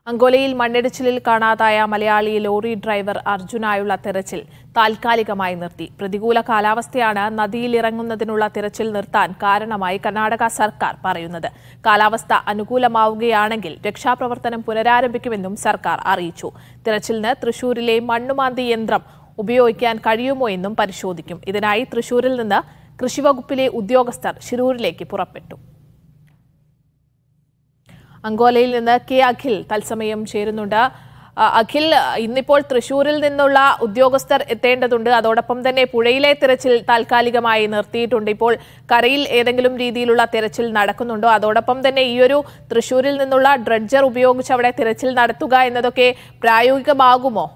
അങ്കോലയിൽ മണ്ണിടിച്ചിലിൽ കാണാതായ Malayali lorry driver അർജുനായുള്ള തെരച്ചിൽ താൽക്കാലികമായി നിർത്തി പ്രതികൂല കാലാവസ്ഥയാണ് നദിയിലിറങ്ങുന്നതിനുള്ള തിരച്ചിൽ നിർത്താൻ കാരണമായി കർണാടക സർക്കാർ പറയുന്നത് കാലാവസ്ഥ അനുകൂലമാവുകയാണെങ്കിൽ രക്ഷാപ്രവർത്തനം പുനരാരംഭിക്കുമെന്നും സർക്കാർ അറിയിച്ചു തിരച്ചിലിന് തൃശൂരിലെ മണ്ണുമാന്തി യന്ത്രം ഉപയോഗിക്കാൻ കഴിയുമോ എന്നും പരിശോധിക്കും ഇതിനായി തൃശൂരിൽ നിന്ന് കൃഷിവകുപ്പിലെ ഉദ്യോഗസ്ഥർ ശിരൂരിലേക്ക് പുറപ്പെട്ടു അങ്കോലയിൽ നിന്ന് കെ അഖിൽ തത്സമയം ചേരുന്നുണ്ട് ആ, അഖിൽ ഇന്നിപ്പോൾ തൃശൂരിൽ നിന്നുള്ള ഉദ്യോഗസ്ഥർ എത്തേണ്ടതുണ്ട് അതോടൊപ്പം തന്നെ പുഴയിലെ തിരച്ചിൽ താൽക്കാലികമായി നിർത്തിയിട്ടുണ്ട് ഇപ്പോൾ കരയിൽ ഏതെങ്കിലും രീതിയിലുള്ള തിരച്ചിൽ നടക്കുന്നുണ്ടോ അതോടൊപ്പം തന്നെ ഈ ഒരു തൃശൂരിൽ നിന്നുള്ള ഡ്രഡ്ജർ ഉപയോഗിച്ച് അവിടെ തിരച്ചിൽ നടത്തുക എന്നതൊക്കെ പ്രായോഗികമാകുമോ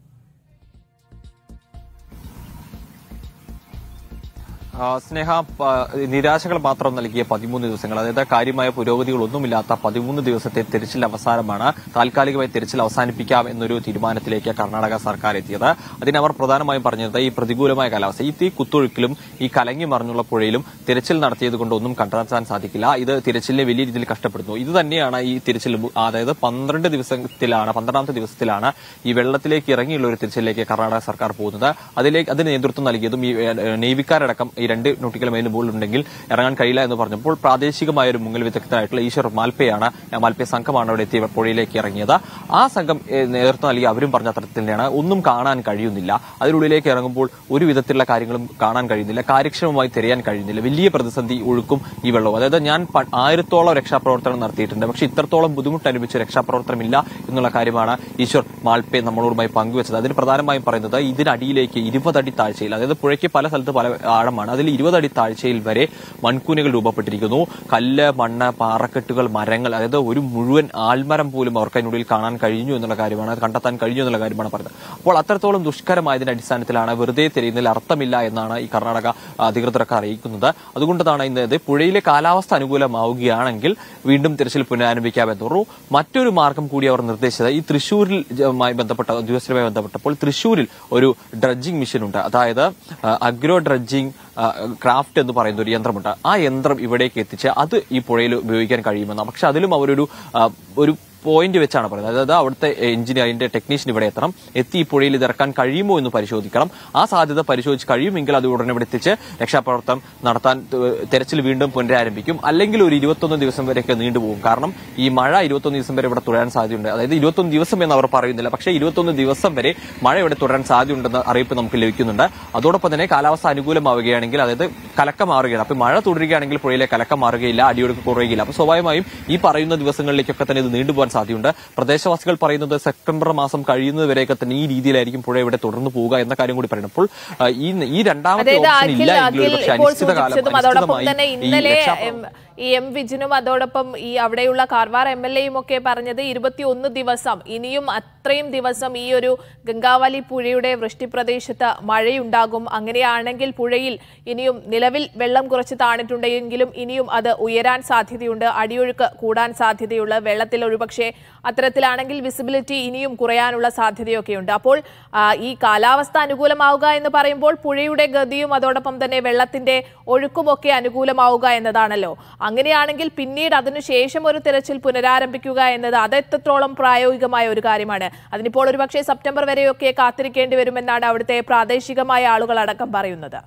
ആ, സ്നേഹ പ- നിരാശകൾ മാത്രം നൽകിയ പതിമൂന്ന് ദിവസങ്ങൾ അതായത് കാര്യമായ പുരോഗതികളൊന്നുമില്ലാത്ത പതിമൂന്ന് ദിവസത്തെ തിരച്ചിൽ അവസാനമാണ് താൽക്കാലികമായി തിരച്ചിൽ അവസാനിപ്പിക്കാം എന്നൊരു തീരുമാനത്തിലേക്ക് കർണാടക സർക്കാർ എത്തിയത് അതിനവർ പ്രധാനമായും പറഞ്ഞത് ഈ പ്രതികൂലമായ കാലാവസ്ഥ ഈ തീ കുത്തൊഴുക്കിലും ഈ കലങ്ങി മറിഞ്ഞുള്ള പുഴയിലും തിരച്ചിൽ നടത്തിയത് കൊണ്ട് ഒന്നും കണ്ടെത്താൻ സാധിക്കില്ല ഇത് തിരച്ചിലിനെ വലിയ രീതിയിൽ കഷ്ടപ്പെടുന്നു ഇത് തന്നെയാണ് ഈ തിരച്ചിൽ മു- അതായത് പന്ത്രണ്ട് ദിവസത്തിലാണ് പന്ത്രണ്ടാമത്തെ ദിവസത്തിലാണ് ഈ വെള്ളത്തിലേക്ക് ഇറങ്ങിയുള്ള ഒരു തിരച്ചിലേക്ക് കർണാടക സർക്കാർ പോകുന്നത് അതിലേക്ക് അതിന് നേതൃത്വം നൽകിയതും ഈ ഏഹ്, നേവിക്കാരടക്കം ഈ രണ്ട് നോട്ടിക്കൽ മൈലിന് മുകളിൽ ഉണ്ടെങ്കിൽ ഇറങ്ങാൻ കഴിയില്ല എന്ന് പറഞ്ഞപ്പോൾ പ്രാദേശികമായ ഒരു മുങ്ങൽ വിദഗ്ധനായിട്ടുള്ള ഈശ്വർ മാൽപ്പയാണ് ആ മാൽപ്പെ സംഘമാണ് അവിടെ എത്തി പുഴയിലേക്ക് ഇറങ്ങിയത് ആ സംഘം ഏഹ്, നേതൃത്വം നൽകി അവരും പറഞ്ഞ തരത്തിൽ തന്നെയാണ് ഒന്നും കാണാൻ കഴിയുന്നില്ല അതിനുള്ളിലേക്ക് ഇറങ്ങുമ്പോൾ ഒരു വിധത്തിലുള്ള കാര്യങ്ങളും കാണാൻ കഴിയുന്നില്ല കാര്യക്ഷമമായി തിരയാൻ കഴിയുന്നില്ല വലിയ പ്രതിസന്ധി ഒഴുക്കും ഈ വെള്ളവും അതായത് ഞാൻ പ- ആയിരത്തോളം രക്ഷാപ്രവർത്തനം നടത്തിയിട്ടുണ്ട് പക്ഷെ ഇത്രത്തോളം ബുദ്ധിമുട്ട് അനുഭവിച്ച രക്ഷാപ്രവർത്തനമില്ല എന്നുള്ള കാര്യമാണ് ഈശ്വർ മാൽപ്പെ നമ്മളോടുമായി പങ്കുവച്ചത് അതിന് പ്രധാനമായും പറയുന്നത് ഇതിനടിയിലേക്ക് ഇരുപതടി താഴ്ചയിൽ അതായത് പുഴയ്ക്ക് പല സ്ഥലത്ത് പല ആഴമാണ് അതിൽ ഇരുപതടി താഴ്ചയിൽ വരെ മൺകൂനുകൾ രൂപപ്പെട്ടിരിക്കുന്നു കല്ല് മണ്ണ് പാറക്കെട്ടുകൾ മരങ്ങൾ അതായത് ഒരു മുഴുവൻ ആൽമരം പോലും അവർക്ക് അതിനുള്ളിൽ കാണാൻ കഴിഞ്ഞു എന്നുള്ള കാര്യമാണ് അത് കണ്ടെത്താൻ കഴിഞ്ഞു എന്നുള്ള കാര്യമാണ് പറയുന്നത് അപ്പോൾ അത്രത്തോളം ദുഷ്കരമായതിന്റെ അടിസ്ഥാനത്തിലാണ് വെറുതെ തിരയുന്നതിൽ അർത്ഥമില്ല എന്നാണ് ഈ കർണാടക അധികൃതരൊക്കെ അറിയിക്കുന്നത് അതുകൊണ്ടാണ് ഇന്ന് ഇത് പുഴയിലെ കാലാവസ്ഥ അനുകൂലമാവുകയാണെങ്കിൽ വീണ്ടും തിരച്ചിൽ പുനരാരംഭിക്കാമെന്ന് പറഞ്ഞു മറ്റൊരു മാർഗം കൂടി അവർ നിർദ്ദേശിച്ചത് ഈ തൃശൂരിൽ മായി ബന്ധപ്പെട്ട ഉദ്യോഗസ്ഥരുമായി ബന്ധപ്പെട്ടപ്പോൾ തൃശൂരിൽ ഒരു ഡ്രഡ്ജിംഗ് മെഷീൻ ഉണ്ട് അതായത് അഗ്രോ ഡ്രഡ്ജിംഗ് ക്രാഫ്റ്റ് എന്ന് പറയുന്ന ഒരു യന്ത്രമുണ്ട് ആ യന്ത്രം ഇവിടേക്ക് എത്തിച്ച് അത് ഈ പുഴയിൽ ഉപയോഗിക്കാൻ കഴിയുമെന്നാണ് പക്ഷെ അതിലും അവരൊരു ആ, ഒരു പോയിന്റ് വെച്ചാണ് പറയുന്നത് അതായത് അവിടുത്തെ എഞ്ചിനീയർ അതിന്റെ ടെക്നീഷ്യൻ ഇവിടെ എത്തണം എത്തി ഈ പുഴയിൽ ഇത് ഇറക്കാൻ കഴിയുമോ എന്ന് പരിശോധിക്കണം ആ സാധ്യത പരിശോധിച്ച് കഴിയുമെങ്കിൽ അത് ഉടനെ ഇവിടെ എത്തിച്ച് രക്ഷാപ്രവർത്തനം നടത്താൻ ഏഹ്, തെരച്ചിൽ വീണ്ടും പുനരാരംഭിക്കും അല്ലെങ്കിൽ ഒരു ഇരുപത്തൊന്ന് ദിവസം വരെയൊക്കെ നീണ്ടുപോകും കാരണം ഈ മഴ ഇരുപത്തൊന്ന് ദിവസം വരെ ഇവിടെ തുടരാൻ സാധ്യതയുണ്ട് അതായത് ഇരുപത്തൊന്ന് ദിവസം എന്ന് അവർ പറയുന്നില്ല പക്ഷേ ഇരുപത്തൊന്ന് ദിവസം വരെ മഴ ഇവിടെ തുടരാൻ സാധ്യതയുണ്ടെന്ന അറിയിപ്പ് നമുക്ക് ലഭിക്കുന്നുണ്ട് അതോടൊപ്പം തന്നെ കാലാവസ്ഥ അനുകൂലമാവുകയാണെങ്കിൽ അതായത് കലക്കം മാറുകയാണ് അപ്പൊ മഴ തുടരുകയാണെങ്കിൽ പുഴയിലെ കലക്കം മാറുകയില്ല അടിയൊഴുക്ക് കുറയുകയില്ല അപ്പൊ സ്വാഭാവികമായും ഈ പറയുന്ന ദിവസങ്ങളിലേക്കൊക്കെ തന്നെ ഇത് നീണ്ടുപോകാൻ സാധ്യതയുണ്ട് പ്രദേശവാസികൾ പറയുന്നത് സെപ്റ്റംബർ മാസം കഴിയുന്നത് വരെയൊക്കെ തന്നെ ഈ രീതിയിലായിരിക്കും പുഴ ഇവിടെ തുടർന്നു പോവുക എന്ന കാര്യം കൂടി പറയുന്നത് അപ്പോൾ ആ, ഈ ഈ രണ്ടാമത്തെ അതായത് ഓപ്ഷൻ അഖിൽ ഇല്ല എങ്കിൽ അഖിൽ ഒരുപക്ഷെ ഇപ്പോൾ അനിശ്ചിതകാലം സൂചിപ്പിച്ചതും അതോടൊപ്പം അനിശ്ചിതമായി തന്നെ ഈ ഇന്നലെ രക്ഷാപ്രവർത്തനം എം, ഈ എം വിജിനും അതോടൊപ്പം ഈ അവിടെയുള്ള കാർവാർ എം എൽ എയും ഒക്കെ പറഞ്ഞത് ഇരുപത്തിയൊന്ന് ദിവസം ഇനിയും അത്രയും ദിവസം ഈ ഒരു ഗംഗാവലി പുഴയുടെ വൃഷ്ടിപ്രദേശത്ത് മഴയുണ്ടാകും അങ്ങനെയാണെങ്കിൽ പുഴയിൽ ഇനിയും നിലവിൽ വെള്ളം കുറച്ച് താണിട്ടുണ്ടെങ്കിലും ഇനിയും അത് ഉയരാൻ സാധ്യതയുണ്ട് അടിയൊഴുക്ക് കൂടാൻ സാധ്യതയുള്ള വെള്ളത്തിൽ ഒരുപക്ഷെ അത്തരത്തിലാണെങ്കിൽ വിസിബിലിറ്റി ഇനിയും കുറയാനുള്ള സാധ്യതയൊക്കെയുണ്ട് അപ്പോൾ ആ, ഈ കാലാവസ്ഥ അനുകൂലമാവുക എന്ന് പറയുമ്പോൾ പുഴയുടെ ഗതിയും അതോടൊപ്പം തന്നെ വെള്ളത്തിന്റെ ഒഴുക്കുമൊക്കെ അനുകൂലമാവുക എന്നതാണല്ലോ അങ്ങനെയാണെങ്കിൽ പിന്നീട് അതിനുശേഷം ഒരു തിരച്ചിൽ പുനരാരംഭിക്കുക എന്നത് അത് എത്രത്തോളം പ്രായോഗികമായ ഒരു കാര്യമാണ് അതിനിപ്പോൾ ഒരുപക്ഷെ സെപ്റ്റംബർ വരെയൊക്കെ കാത്തിരിക്കേണ്ടി വരുമെന്നാണ് അവിടുത്തെ പ്രാദേശികമായ ആളുകൾ അടക്കം പറയുന്നത്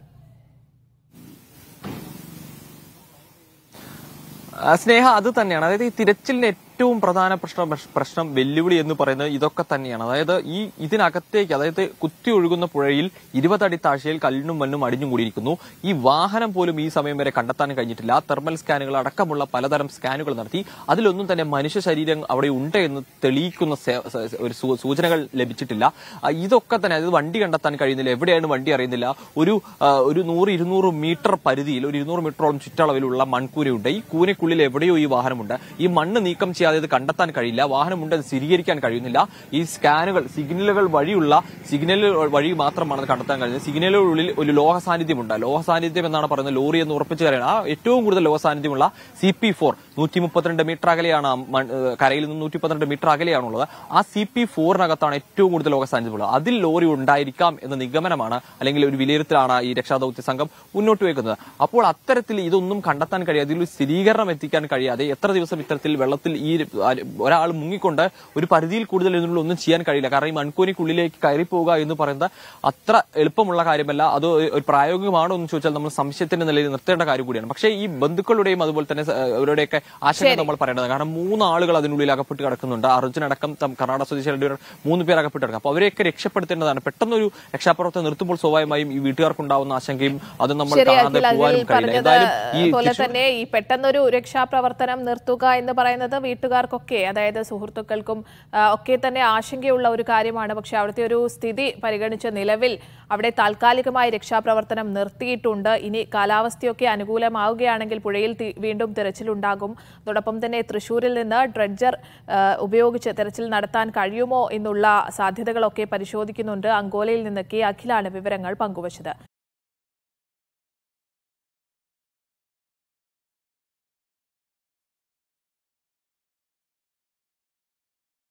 ആ, സ്നേഹ അത് തന്നെയാണ് അതായത് ഈ തിരച്ചിലിന്റെ ഏറ്റവും പ്രധാന പ്രശ്നം പ്രശ്നം വെല്ലുവിളി എന്ന് പറയുന്നത് ഇതൊക്കെ തന്നെയാണ് അതായത് ഈ ഇതിനകത്തേക്ക് അതായത് കുത്തി ഒഴുകുന്ന പുഴയിൽ ഇരുപതടി താഴ്ചയിൽ കല്ലിനും മണ്ണും അടിഞ്ഞും കൂടിയിരിക്കുന്നു ഈ വാഹനം പോലും ഈ സമയം വരെ കണ്ടെത്താൻ കഴിഞ്ഞിട്ടില്ല തെർമൽ സ്കാനുകൾ അടക്കമുള്ള പലതരം സ്കാനുകൾ നടത്തി അതിലൊന്നും തന്നെ മനുഷ്യ ശരീരം അവിടെ ഉണ്ട് എന്ന് തെളിയിക്കുന്ന സേ- സ- ഒരു സൂ- സൂചനകൾ ലഭിച്ചിട്ടില്ല ആ, ഇതൊക്കെ തന്നെ അതായത് വണ്ടി കണ്ടെത്താൻ കഴിയുന്നില്ല എവിടെയാണ് വണ്ടി അറിയുന്നില്ല ഒരു ആ, ഒരു നൂറ് ഇരുന്നൂറ് മീറ്റർ പരിധിയിൽ ഒരു ഇരുന്നൂറ് മീറ്ററോളം ചുറ്റളവിലുള്ള മൺകൂരയുണ്ട് ഈ കൂനയ്ക്കുള്ളിൽ എവിടെയോ ഈ വാഹനമുണ്ട് ഈ മണ്ണ് നീക്കം ചെയ്യാതെ ഇത് കണ്ടെത്താൻ കഴിയില്ല വാഹനമുണ്ട് അത് സ്ഥിരീകരിക്കാൻ കഴിയുന്നില്ല ഈ സ്കാനുകൾ സിഗ്നലുകൾ വഴിയുള്ള സിഗ്നലുകൾ വഴി മാത്രമാണ് അത് കണ്ടെത്താൻ കഴിയുന്നത് സിഗ്നലുകളിൽ ഒരു ലോഹ സാന്നിധ്യമുണ്ട് ലോഹ സാന്നിധ്യം എന്നാണ് പറയുന്നത് ലോറി എന്ന് ഉറപ്പിച്ച് കാര്യമാണ് ആ ഏറ്റവും കൂടുതൽ ലോഹ സാന്നിധ്യമുള്ള സി പി ഫോർ നൂറ്റി മുപ്പത്തിരണ്ട് മീറ്റർ അകലെയാണ് ആ മൺ- ഏഹ് കരയിൽ നിന്ന് നൂറ്റി പന്ത്രണ്ട് മീറ്റർ അകലെയാണുള്ളത് ആ സി പി ഫോറിനകത്താണ് ഏറ്റവും കൂടുതൽ ലോക സാന്നിധ്യമുള്ളത് അതിൽ ലോറി ഉണ്ടായിരിക്കാം എന്ന നിഗമനമാണ് അല്ലെങ്കിൽ ഒരു വിലയിരുത്തലാണ് ഈ രക്ഷാദൌത്യ സംഘം മുന്നോട്ട് വെക്കുന്നത് അപ്പോൾ അത്തരത്തിൽ ഇതൊന്നും കണ്ടെത്താൻ കഴിയാതെ ഇതിൽ ഒരു സ്ഥിരീകരണം എത്തിക്കാൻ കഴിയാതെ എത്ര ദിവസം ഇത്തരത്തിൽ വെള്ളത്തിൽ ഈ അര- ഒരാൾ മുങ്ങിക്കൊണ്ട് ഒരു പരിധിയിൽ കൂടുതൽ ഇതിനുള്ള ഒന്നും ചെയ്യാൻ കഴിയില്ല കാരണം ഈ മൺകൂനിക്കുള്ളിലേക്ക് കയറി പോവുക എന്ന് പറയുന്നത് അത്ര എളുപ്പമുള്ള കാര്യമല്ല അത് ഒരു പ്രായോഗികമാണോ എന്ന് ചോദിച്ചാൽ നമ്മൾ സംശയത്തിന്റെ നിലയിൽ നിർത്തേണ്ട കാര്യം കൂടിയാണ് പക്ഷേ ഈ ബന്ധുക്കളുടെയും അതുപോലെ തന്നെ സ- അവരുടെയൊക്കെ ആശങ്ക നമ്മൾ പറയേണ്ടത് കാരണം മൂന്ന് ആളുകൾ അതിനുള്ളിൽ അകപ്പെട്ട് കിടക്കുന്നുണ്ട് അർജുൻ അടക്കം തം- കർണാടക സ്വദേശികളുടെ ഒരു മൂന്ന് പേർ അകപ്പെട്ട് കിടക്കും അപ്പൊ അവരെയൊക്കെ രക്ഷപ്പെടുത്തേണ്ടതാണ് പെട്ടെന്നൊരു രക്ഷാപ്രവർത്തനം നിർത്തുമ്പോൾ സ്വാഭാവികമായും ഈ വീട്ടുകാർക്കുണ്ടാവുന്ന ആശങ്കയും അത് നമ്മൾ ശരി കാണാതെ അഖിൽ പോകാനും അഖിൽ കഴിയില്ല പറഞ്ഞത് എന്തായാലും ഈ പോലെ തൃശ്ശൂർ തന്നെ ഈ പെട്ടെന്നൊരു രക്ഷാപ്രവർത്തനം നിർത്തുക എന്ന് പറയുന്നത് വീട്ടുകാർക്കൊക്കെ അതായത് സുഹൃത്തുക്കൾക്കും ആ, ഒക്കെ തന്നെ ആശങ്കയുള്ള ഒരു കാര്യമാണ് പക്ഷെ അവിടുത്തെ ഒരു സ്ഥിതി പരിഗണിച്ച് നിലവിൽ അവിടെ താൽക്കാലികമായി രക്ഷാപ്രവർത്തനം നിർത്തിയിട്ടുണ്ട് ഇനി കാലാവസ്ഥയൊക്കെ അനുകൂലമാവുകയാണെങ്കിൽ പുഴയിൽ തി- വീണ്ടും തിരച്ചിലുണ്ടാകും അതോടൊപ്പം തന്നെ തൃശൂരിൽ നിന്ന് ഡ്രഡ്ജർ ആ, ഉപയോഗിച്ച് തെരച്ചിൽ നടത്താൻ കഴിയുമോ എന്നുള്ള സാധ്യതകളൊക്കെ പരിശോധിക്കുന്നുണ്ട് അങ്കോലയിൽ നിന്നൊക്കെ അഖിലാണ് വിവരങ്ങൾ പങ്കുവച്ചത്